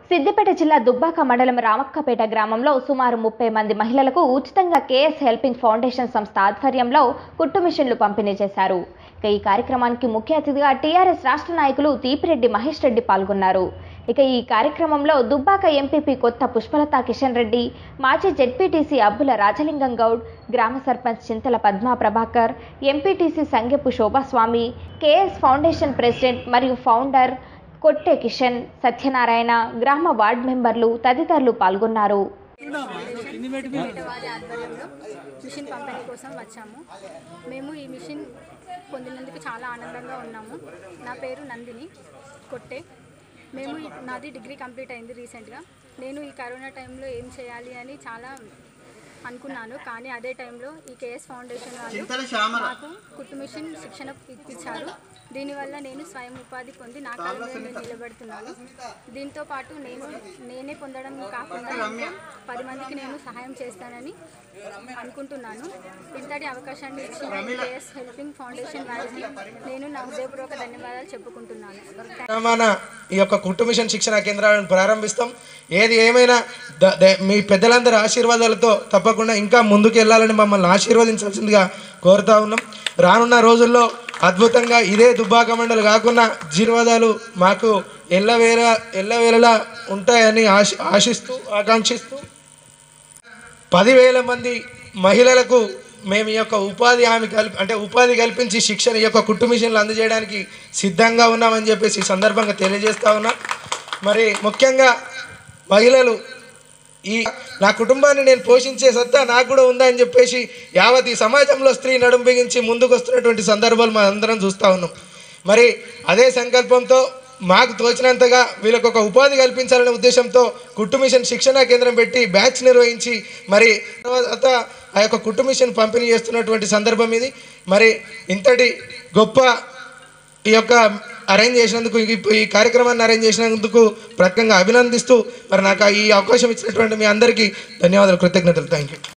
సిద్దిపేట జిల్లా దుబ్బాక మండలం రామక్కపేట గ్రామంలో సుమారు ముప్పై మంది మహిళలకు ఉచితంగా కేఎస్ హెల్పింగ్ ఫౌండేషన్ సంస్థ ఆధ్వర్యంలో కుట్టు మిషన్లు పంపిణీ చేశారు ఇక ఈ కార్యక్రమానికి ముఖ్య అతిథిగా టీఆర్ఎస్ రాష్ట్ర నాయకులు తీపిరెడ్డి మహేష్ రెడ్డి పాల్గొన్నారు ఇక ఈ కార్యక్రమంలో దుబ్బాక ఎంపీపీ కొత్త పుష్పలత కిషన్ రెడ్డి మాజీ జెడ్పీటీసీ అబ్బుల రాజలింగం గౌడ్ గ్రామ sarpanch Chintala Padma Prabhakar MPTC Sangepu Shobhaswamy KS foundation president మరియు ఫౌండర్ కొట్టె కిషన్ సత్యనారాయణ గ్రామ వార్డు మెంబర్లు తదితరులు పాల్గొన్నారు పేట వారి ఆధ్వర్యంలో మిషన్ పంపిణీ కోసం వచ్చాము మేము ఈ మిషన్ పొందినందుకు చాలా ఆనందంగా ఉన్నాము నా పేరు నందిని కొట్టే మేము ఈ- నాది డిగ్రీ కంప్లీట్ అయింది రీసెంట్గా నేను ఈ కరోనా టైంలో ఏం చేయాలి అని చాలా అనుకున్నాను కానీ అదే టైంలో ఈ కేఎస్ ఫౌండేషన్ వాళ్ళు నాకు కుట్టు మిషన్ శిక్షణ ఇప్పించారు దీనివల్ల నేను స్వయం ఉపాధి పొంది నా కాళ్ళ మీద నేను నిలబడుతున్నాను దీంతో పాటు నేను నేనే పొందడం కాకుండా ఇంకా పది మందికి నేను సహాయం చేస్తానని అనుకుంటున్నాను ఇంతటి అవకాశాన్ని ఇచ్చిన కేఎస్ హెల్పింగ్ ఫౌండేషన్ వారికి నేను నా హృదయపూర్వక ధన్యవాదాలు చెప్పుకుంటున్నాను మన ఈ యొక్క కుట్టు మిషన్ శిక్షణ కేంద్రాలను ప్రారంభిస్తాం ఏది ఏమైనా ద- ద- మీ పెద్దలందరి ఆశీర్వాదాలతో తప్పకుండా ఇంకా ముందుకు వెళ్ళాలని మమ్మల్ని ఆశీర్వదించాల్సిందిగా కోరుతా ఉన్నాం రానున్న రోజుల్లో అద్భుతంగా ఇదే దుబ్బాక మండలి కాకుండా జీర్వాదాలు మాకు ఎల్లవేళ ఎల్లవేళలా ఉంటాయని ఆశ ఆశిస్తూ ఆకాంక్షిస్తూ పదివేల మంది మహిళలకు మేము ఈ యొక్క ఉపాధి హామీ కల్పి అంటే ఉపాధి కల్పించి శిక్షణ ఈ యొక్క కుట్టు మిషన్లు అందజేయడానికి సిద్ధంగా ఉన్నామని చెప్పేసి ఈ సందర్భంగా తెలియజేస్తా ఉన్నా మరి ముఖ్యంగా మహిళలు ఈ నా కుటుంబాన్ని నేను పోషించే సత్తా నాకు కూడా ఉందని చెప్పేసి యావత్ ఈ సమాజంలో స్త్రీ నడుం బిగించి ముందుకు వస్తున్నటువంటి సందర్భాలు మనం అందరం చూస్తూ ఉన్నాం మరి అదే సంకల్పంతో మాకు తోచినంతగా వీళ్ళకు ఒక ఉపాధి కల్పించాలనే ఉద్దేశంతో కుట్టు మిషన్ శిక్షణా కేంద్రం పెట్టి బ్యాచ్ నిర్వహించి మరి తర్వాత ఆ యొక్క కుట్టు మిషన్ పంపిణీ చేస్తున్నటువంటి సందర్భం ఇది మరి ఇంతటి గొప్ప ఈ యొక్క అరేంజ్ చేసినందుకు ఈ- ఈ కార్యక్రమాన్ని అరేంజ్ చేసినందుకు ప్రత్యేకంగా అభినందిస్తూ మరి నాకు ఈ అవకాశం ఇచ్చినటువంటి మీ అందరికీ ధన్యవాదాలు కృతజ్ఞతలు థ్యాంక్ యూ